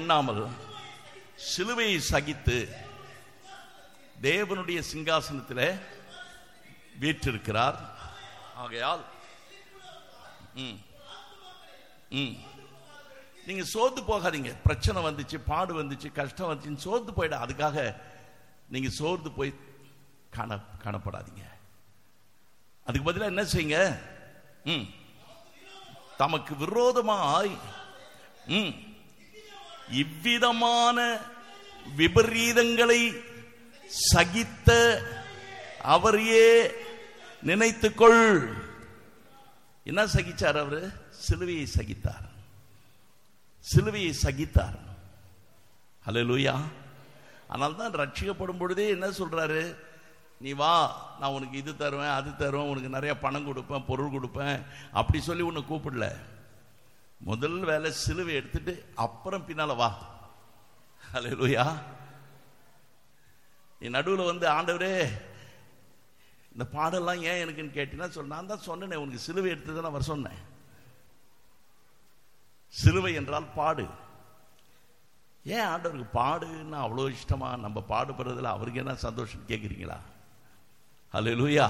எண்ணாமல் சிலுவையை சகித்து தேவனுடைய சிங்காசனத்தில் வீற்றிருக்கிறார் ஆகையால் ம் ம் நீங்க சோர்ந்து போகாதீங்க பிரச்சனை வந்துச்சு பாடு வந்துச்சு கஷ்டம் வந்துச்சுன்னு சோர்ந்து போயிட அதுக்காக நீங்க சோர்ந்து போய் காண காணப்படாதீங்க அதுக்கு பதிலா என்ன செய்யுங்க ம் தமக்கு விரோதமாய் ம் இவ்விதமான விபரீதங்களை சகித்த அவரையே நினைத்துக்கொள் என்ன சகிச்சார் அவரு சிலுவையை சகித்தார் சிலுவையை சகித்தார் ஹalleluya ஆனால் தான் ரட்சிக்கப்படும் பொழுதே என்ன சொல்றாரு நீ வா நான் உனக்கு இது தருவேன் அது தருவேன் உனக்கு நிறைய பணம் கொடுப்பேன் பொருள் கொடுப்பேன் அப்படி சொல்லி உன்னை கூப்பிடல முதல் வேலை சிலுவை எடுத்துட்டு அப்புறம் பின்னால வா ஹalleluya நீ நடுவில் வந்து ஆண்டவரே இந்த பாடெல்லாம் ஏன் எனக்குன்னு கேட்டீங்கன்னா சொல் நான் தான் சொன்னேனே உனக்கு சிலுவை எடுத்து தான் வர சொன்னேன் சிலுவை என்றால் பாடு ஏன் ஆண்டவருக்கு பாடுன்னா அவ்வளோ இஷ்டமா நம்ம பாடுபடுறதுல அவருக்கு என்ன சந்தோஷம் கேட்குறீங்களா அல்லேலூயா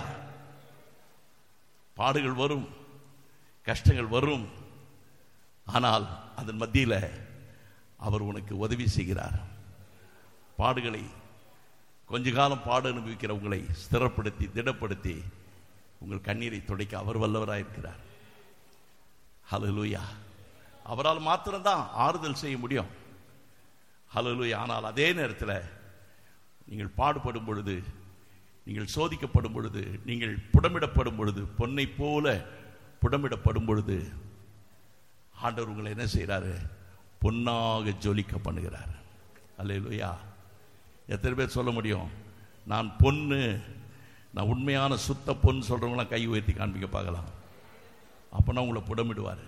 பாடுகள் வரும் கஷ்டங்கள் வரும் ஆனால் அதன் மத்தியில் அவர் உனக்கு உதவி செய்கிறார் பாடுகளை கொஞ்ச காலம் பாடு அனுபவிக்கிற உங்களை ஸ்திரப்படுத்தி திடப்படுத்தி உங்கள் கண்ணீரை துடைக்க அவர் வல்லவராக இருக்கிறார் ஹalleluya அவரால் மாத்திரம்தான் ஆறுதல் செய்ய முடியும் ஹalleluya ஆனால் அதே நேரத்தில் நீங்கள் பாடுபடும் பொழுது நீங்கள் சோதிக்கப்படும் பொழுது நீங்கள் புடமிடப்படும் பொழுது பொன்னை போல புடமிடப்படும் பொழுது ஆண்டவர் உங்களை என்ன செய்கிறாரு பொன்னாக ஜொலிக்க பண்ணுகிறார் அல்லேலூயா எத்தனை பேர் சொல்ல முடியும் நான் பொண்ணு நான் உண்மையான சுத்த பொண்ணு சொல்றவங்களாம் கை உயர்த்தி காண்பிக்க பார்க்கலாம் அப்பனா உங்களை புடமிடுவார்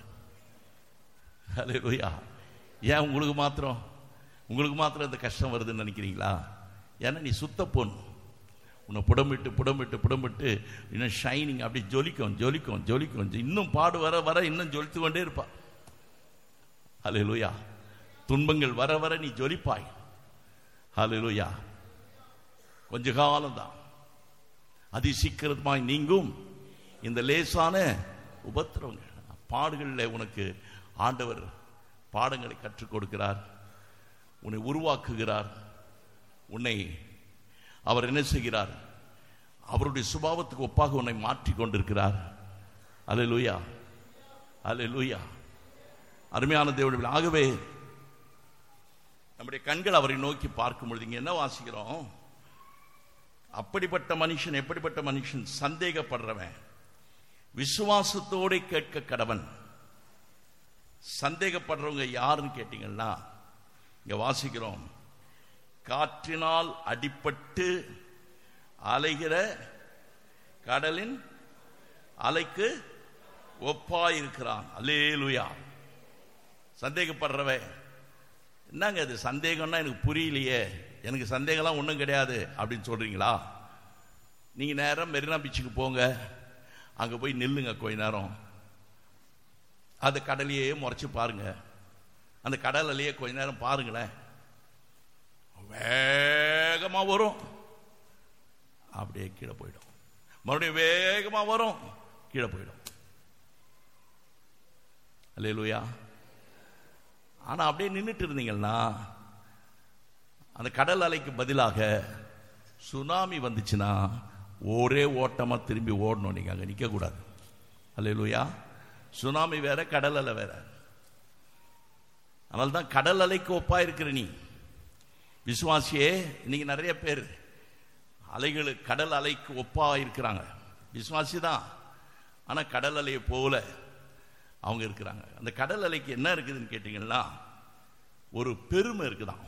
அல்லேலூயா ஏன் உங்களுக்கு மாத்திரம் உங்களுக்கு மாத்திரம் இந்த கஷ்டம் வருதுன்னு நினைக்கிறீங்களா ஏன்னா நீ சுத்த பொண்ணு உன்னை புடமிட்டு புடமிட்டு புடமிட்டு இன்னும் ஷைனிங் அப்படி ஜொலிக்கும் ஜொலிக்கும் ஜொலிக்கும் இன்னும் பாடு வர வர இன்னும் ஜொலித்து கொண்டே இருப்பா ஹalleluya துன்பங்கள் வர வர நீ ஜொலிப்பாய் ஹalleluya கொஞ்ச காலம்தான் அதி சீக்கிரமாய் நீங்கும் இந்த லேசான உபத்திரவங்கள் பாடுகளில் உனக்கு ஆண்டவர் பாடங்களை கற்றுக் கொடுக்கிறார் உன்னை உருவாக்குகிறார் உன்னை அவர் என்ன செய்கிறார் அவருடைய சுபாவத்துக்கு ஒப்பாக உன்னை மாற்றி கொண்டிருக்கிறார் அல்லேலூயா அல்லேலூயா அருமையான தேவனுடைய ஆகவே நம்முடைய கண்கள் அவரை நோக்கி பார்க்கும் பொழுது இங்க என்ன வாசிக்கிறோம் அப்படிப்பட்ட மனுஷன் எப்படிப்பட்ட மனுஷன் சந்தேகப்படுறவன் விசுவாசத்தோட கேட்க கடவன் சந்தேகப்படுறவங்க யாருன்னு கேட்டீங்கன்னா இங்க வாசிக்கிறோம் காற்றினால் அடிபட்டு அலைகிற கடலின் அலைக்கு ஒப்பாயிருக்கிறான் அல்லேலுயா சந்தேகப்படுறவன் என்னங்க அது சந்தேகம்னா எனக்கு புரியலையே எனக்கு சந்தேகம்லாம் ஒன்றும் கிடையாது அப்படின்னு சொல்றீங்களா நீங்க நேரம் மெரினா பீச்சுக்கு போங்க அங்க போய் நில்லுங்க கொஞ்ச நேரம் அந்த கடலையே முறைச்சு பாருங்க அந்த கடல் அலையே கொஞ்ச நேரம் பாருங்களேன் வேகமா வரும் அப்படியே கீழே போயிடும் மறுபடியும் வேகமா வரும் கீழே போயிடும் அல்லேலூயா ஆனா அப்படியே நின்றுட்டு இருந்தீங்கன்னா அந்த கடல் அலைக்கு பதிலாக சுனாமி வந்துச்சுன்னா ஒரே ஓட்டமா திரும்பி ஓடணும் நீங்க அங்க நிக்க கூடாது அல்லேலூயா சுனாமி வேற கடல் அலை வேற அதனால தான் கடல் அலைக்கு ஒப்பா இருக்கிற நீ விசுவாசியே இன்னைக்கு நிறைய பேர் அலைகள் கடல் அலைக்கு ஒப்பா இருக்கிறாங்க விசுவாசி தான் ஆனா கடல் அலையை போல அவங்க இருக்கிறாங்க அந்த கடல் அலைக்கு என்ன இருக்குதுன்னு கேட்டீங்கன்னா ஒரு பெருமை இருக்குதான்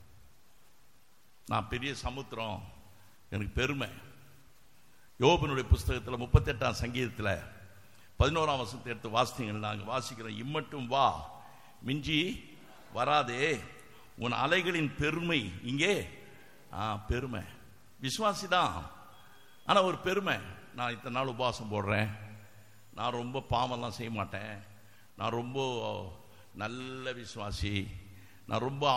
நான் பெரிய சமுத்திரம் எனக்கு பெருமை யோபனுடைய புஸ்தகத்தில் முப்பத்தெட்டாம் சங்கீதத்தில் பதினோராம் வசனத்தை எடுத்து வாசித்தீங்கன்னா நாங்கள் வாசிக்கிறோம் இம்மட்டும் வா மிஞ்சி வராதே உன் அலைகளின் பெருமை இங்கே ஆ பெருமை விசுவாசி தான் ஆனால் ஒரு பெருமை நான் இத்தனை நாள் உபவாசம் போடுறேன் நான் ரொம்ப பாவம்லாம் செய்ய மாட்டேன் நான் ரொம்ப நல்ல விசுவாசி நான் ரொம்ப